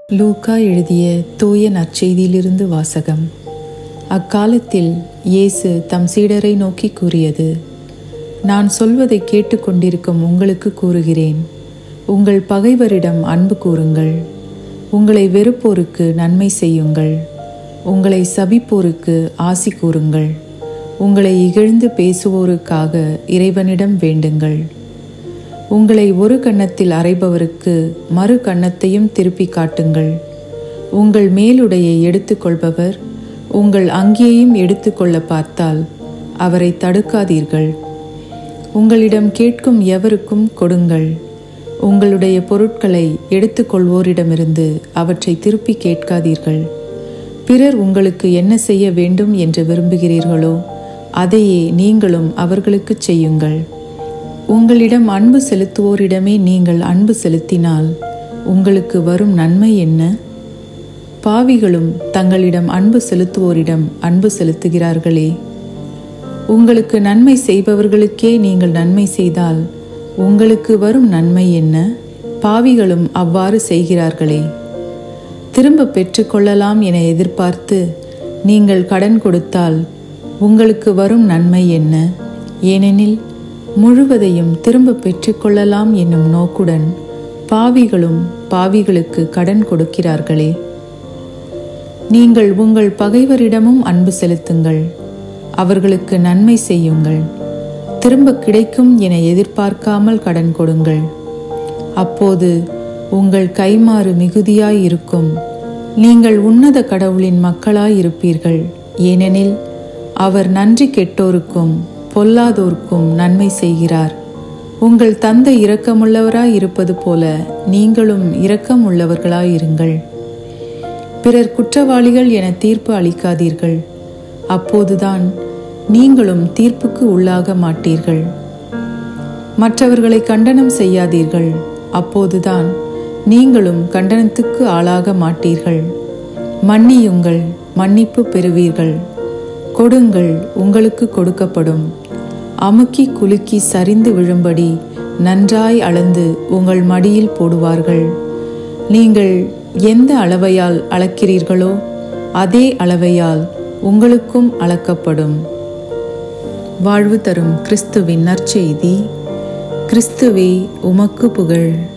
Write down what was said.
லூக்கா எழுதிய தூய நற்செய்தியிலிருந்து வாசகம் அக்காலத்தில் இயேசு தம் சீடரை நோக்கி கூறியது நான் சொல்வதை கேட்டுக்கொண்டிருக்கும் உங்களுக்கு கூறுகிறேன் உங்கள் பகைவரிடம் அன்பு கூறுங்கள் உங்களை வெறுப்போருக்கு நன்மை செய்யுங்கள் உங்களை சபிப்போருக்கு ஆசி கூறுங்கள் உங்களை இகழ்ந்து பேசுவோருக்காக இறைவனிடம் வேண்டுங்கள் உங்களை ஒரு கன்னத்தில் அறைபவருக்கு மறு கன்னத்தையும் திருப்பி காட்டுங்கள் உங்கள் மேலுடையை எடுத்துக்கொள்பவர் உங்கள் அங்கியையும் எடுத்துக்கொள்ள பார்த்தால் அவரை தடுக்காதீர்கள் உங்களிடம் கேட்கும் எவருக்கும் கொடுங்கள் உங்களுடைய பொருட்களை எடுத்துக்கொள்வோரிடமிருந்து அவற்றை திருப்பி கேட்காதீர்கள் பிறர் உங்களுக்கு என்ன செய்ய வேண்டும் என்று விரும்புகிறீர்களோ அதையே நீங்களும் அவர்களுக்குச் செய்யுங்கள் உங்களிடம் அன்பு செலுத்துவோரிடமே நீங்கள் அன்பு செலுத்தினால் உங்களுக்கு வரும் நன்மை என்ன பாவிகளும் தங்களிடம் அன்பு செலுத்துவோரிடம் அன்பு செலுத்துகிறார்களே உங்களுக்கு நன்மை செய்பவர்களுக்கே நீங்கள் நன்மை செய்தால் உங்களுக்கு வரும் நன்மை என்ன பாவிகளும் அவ்வாறு செய்கிறார்களே திரும்ப பெற்றுக்கொள்ளலாம் என எதிர்பார்த்து நீங்கள் கடன் கொடுத்தால் உங்களுக்கு வரும் நன்மை என்ன ஏனெனில் முழுவதையும் திரும்ப பெற்றுக்கொள்ளலாம் என்னும் நோக்குடன் பாவிகளும் பாவிகளுக்கு கடன் கொடுக்கிறார்களே நீங்கள் உங்கள் பகைவரிடமும் அன்பு செலுத்துங்கள் அவர்களுக்கு நன்மை செய்யுங்கள் திரும்ப கிடைக்கும் என எதிர்பார்க்காமல் கடன் கொடுங்கள் அப்போது உங்கள் கைமாறு மிகுதியாய் இருக்கும் நீங்கள் உன்னத கடவுளின் மக்களாய் இருப்பீர்கள் ஏனெனில் அவர் நன்றி கெட்டோருக்கும் பொல்லாதோர்க்கும் நன்மை செய்கிறார் உங்கள் தந்தை இரக்கமுள்ளவராய் இருப்பது போல நீங்களும் இரக்கம் உள்ளவர்களாய் இருங்கள் பிறர் குற்றவாளிகள் என தீர்ப்பு அளிக்காதீர்கள் அப்போதுதான் நீங்களும் தீர்ப்புக்கு உள்ளாக மாட்டீர்கள் மற்றவர்களை கண்டனம் செய்யாதீர்கள் அப்போதுதான் நீங்களும் கண்டனத்துக்கு ஆளாக மாட்டீர்கள் மன்னியுங்கள் மன்னிப்பு பெறுவீர்கள் கொடுங்கள் உங்களுக்கு கொடுக்கப்படும் அமுக்கி குலுக்கி சரிந்து விழும்படி நன்றாய் அளந்து உங்கள் மடியில் போடுவார்கள் நீங்கள் எந்த அளவையால் அளக்கிறீர்களோ அதே அளவையால் உங்களுக்கும் அளக்கப்படும் வாழ்வு தரும் கிறிஸ்துவின் நற்செய்தி கிறிஸ்துவே உமக்கு புகழ்